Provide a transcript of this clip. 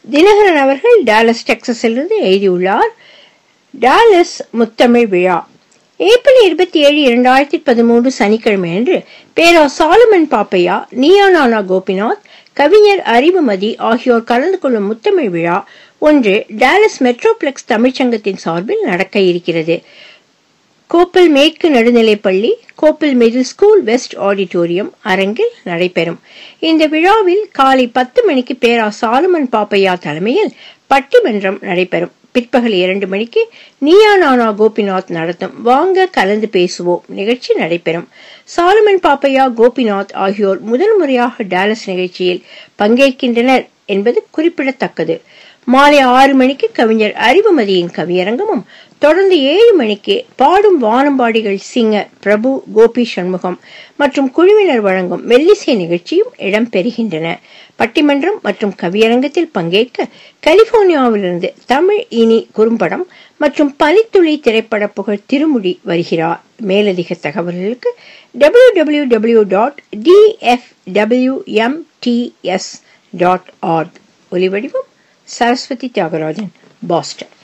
தினகரன் அவர்கள் டாலஸ் டெக்சஸிலிருந்து எழுதியுள்ளார் டாலஸ் முத்தமிழ் விழா ஏப்ரல் இருபத்தி ஏழு இரண்டாயிரத்தி பதிமூன்று சனிக்கிழமை அன்று பேரா சாலுமன் பாப்பையா நியானானா கோபிநாத் கவிஞர் அறிவுமதி ஆகியோர் கலந்து கொள்ளும் முத்தமிழ் விழா ஒன்று டாலஸ் மெட்ரோபிளெக்ஸ் தமிழ்ச்சங்கத்தின் சார்பில் நடக்க இருக்கிறது கோப்பல் மேற்கு நடுநிலைப்பள்ளி Coppell middle school west auditorium அரங்கில் நடைபெறும் இந்த விழாவில் காலை பத்து மணிக்கு பேரா சாலுமன் பாப்பையா தலைமையில் பட்டிமன்றம் நடைபெறும் பிற்பகல் இரண்டு மணிக்கு நீயா நானா கோபிநாத் நடத்தும் வாங்க கலந்து பேசுவோம் நிகழ்ச்சி நடைபெறும் சாலுமன் பாப்பையா கோபிநாத் ஆகியோர் முதல் முறையாக டாலஸ் நிகழ்ச்சியில் பங்கேற்கின்றனர் என்பது குறிப்பிடத்தக்கது மாலை ஆறு மணிக்கு கவிஞர் அறிவுமதியின் கவியரங்கமும் தொடர்ந்து ஏழு மணிக்கு பாடும் வானம்பாடிகள் சிங்கர் பிரபு கோபி சண்முகம் மற்றும் குழுவினர் வழங்கும் மெல்லிசை நிகழ்ச்சியும் இடம்பெறுகின்றன பட்டிமன்றம் மற்றும் கவியரங்கத்தில் பங்கேற்க கலிபோர்னியாவிலிருந்து தமிழ் இனி குறும்படம் மற்றும் பனித்துளி திரைப்பட புகழ் திருமுடி வருகிறார் மேலதிக தகவல்களுக்கு W W W dot DFWMTS dot org ஒலிவடிவம் சரஸ்வதி தியாகராஜன் பாஸ்டன்